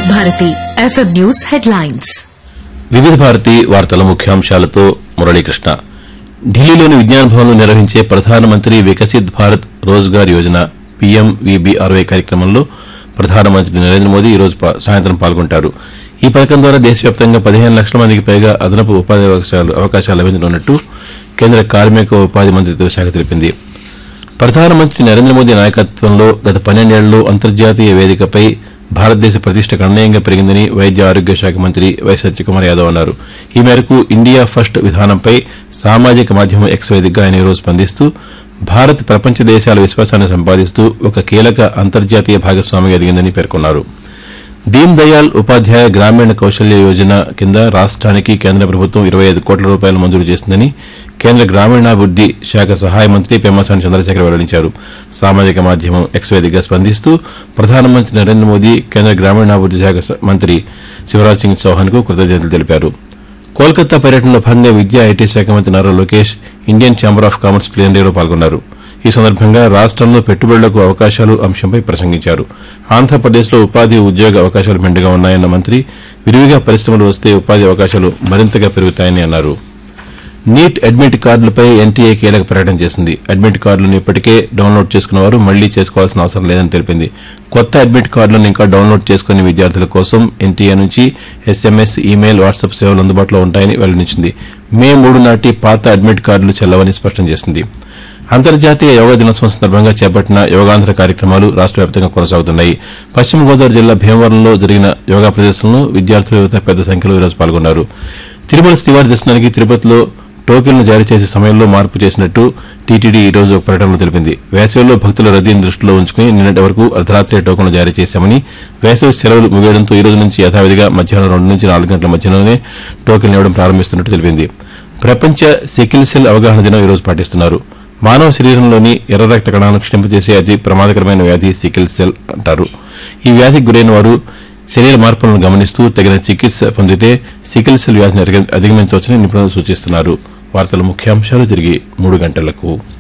Bharati FM news headlines వివిధ భారతి వార్తల ముఖ్యాంశాలతో మురళీకృష్ణ ఢిల్లీలోని విజ్ఞాన్ భవన్లో నిర్వహించే ప్రధానమంత్రి వికసిత్ భారత్ రోజ్గార్ యోజన పీఎంవీబీఆర్వై కార్యక్రమంలో ప్రధానమంత్రి నరేంద్ర మోదీ ఈరోజు పా- సాయంత్రం పాల్గొంటారు ఈ పథకం ద్వారా దేశవ్యాప్తంగా పదిహేను లక్షల మందికి పైగా అదనపు ఉపాధి అవకాశాలు అవకాశాలు లభించనున్నట్టు కేంద్ర కార్మిక ఉపాధి మంత్రిత్వ శాఖ తెలిపింది ప్రధానమంత్రి నరేంద్ర మోదీ నాయకత్వంలో గత పన్నెండేళ్లలో అంతర్జాతీయ వేదికపై భారతదేశ ప్రతిష్ట గణనీయంగా పెరిగిందని వైద్య ఆరోగ్య శాఖ మంత్రి వై సత్యకుమార్ యాదవ్ అన్నారు ఈ మేరకు ఇండియా ఫస్ట్ విధానంపై సామాజిక మాధ్యమం ఎక్స్ వేదికగా ఆయన ఈరోజు స్పందిస్తూ భారత్ ప్రపంచ దేశాల విశ్వాసాన్ని సంపాదిస్తూ ఒక కీలక అంతర్జాతీయ భాగస్వామిగా ఎదిగిందని పేర్కొన్నారు దీన్ దయాళ్ ఉపాధ్యాయ గ్రామీణ కౌశల్య యోజన కింద రాష్ట్రానికి కేంద్ర ప్రభుత్వం ఇరవై ఐదు కోట్ల రూపాయలు మంజూరు చేసిందని కేంద్ర గ్రామీణాభివృద్ది శాఖ సహాయ మంత్రి పెమ్మసాని చంద్రశేఖర్ వెల్లడించారు సామాజిక మాధ్యమం ఎక్స్ వేదికగా స్పందిస్తూ ప్రధానమంత్రి నరేంద్ర మోదీ కేంద్ర గ్రామీణాభివృద్ది శాఖ స- మంత్రి శివరాజ్ సింగ్ చౌహాన్ కు కృతజ్ఞతలు తెలిపారు కోల్కతా పర్యటనలో భాగంగా విద్యా ఐటీ శాఖ మంత్రి Nara Lokesh Indian chamber of commerce ప్లేనరీలో పాల్గొన్నారు ఈ సందర్భంగా రాష్ట్రంలో పెట్టుబడులకు అవకాశాలు అంశంపై ప్రసంగించారు ఆంధ్రప్రదేశ్లో ఉపాధి ఉద్యోగ అవకాశాలు మెండుగా ఉన్నాయన్న మంత్రి విరివిగా పరిశ్రమలు వస్తే ఉపాధి అవకాశాలు మరింతగా పెరుగుతాయని అన్నారు నీట్ అడ్మిట్ కార్డులపై ఎన్టీఏ కీలక ప్రకటన చేసింది అడ్మిట్ కార్డులను ఇప్పటికే డౌన్లోడ్ చేసుకున్న వారు మళ్లీ చేసుకోవాల్సిన అవసరం లేదని తెలిపింది కొత్త అడ్మిట్ కార్డులను ఇంకా డౌన్లోడ్ చేసుకునే విద్యార్థుల కోసం ఎన్టీఏ నుంచి ఎస్ఎంఎస్ ఈమెయిల్ వాట్సాప్ సేవలు అందుబాటులో ఉంటాయని వెల్లడించింది మే మూడు నాటి పాత అడ్మిట్ కార్డులు చెల్లవని స్పష్టం చేసింది అంతర్జాతీయ యోగా దినోత్సవం సందర్భంగా చేపట్టిన యోగాంధ్ర కార్యక్రమాలు రాష్ట్ర వ్యాప్తంగా కొనసాగుతున్నాయి పశ్చిమ గోదావరి జిల్లా భీమవరంలో జరిగిన యోగా ప్రదర్శనలో విద్యార్థులు యువత పెద్ద సంఖ్యలో ఈరోజు పాల్గొన్నారు తిరుమల శ్రీవారి దర్శనానికి తిరుపతిలో టోకెన్లు జారీ చేసే సమయంలో మార్పు చేసినట్టు టీటీడీ ఈ రోజు ఒక ప్రకటనలో తెలిపింది వేసవిలో భక్తుల రద్దీని దృష్టిలో ఉంచుకుని నిన్నటి వరకు అర్ధరాత్రి టోకెన్లు జారీ చేశామని వేసవి సెలవులు ముగియడంతో ఈ రోజు నుంచి యథావిధిగా మధ్యాహ్నం రెండు నుంచి నాలుగు గంటల మధ్యలోనే టోకెన్లు ఇవ్వడం ప్రారంభిస్తున్నట్టు తెలిపింది ప్రపంచ సికిల్ సెల్ అవగాహన దినం ఈ రోజు పాటిస్తున్నారు మానవ శరీరంలోని ఎర్ర రక్త కణాలను క్షింపజేసే అతి ప్రమాదకరమైన వ్యాధి సికిల్ సెల్ అంటారు ఈ వ్యాధికి గురైన వారు శరీర మార్పులను గమనిస్తూ తగిన చికిత్స పొందితే సికిల్ సెల్ వ్యాధిని అధిగ- అధిగమించవచ్చని నిపుణులు సూచిస్తున్నారు వార్తల ముఖ్యాంశాలు తిరిగి మూడు గంటలకు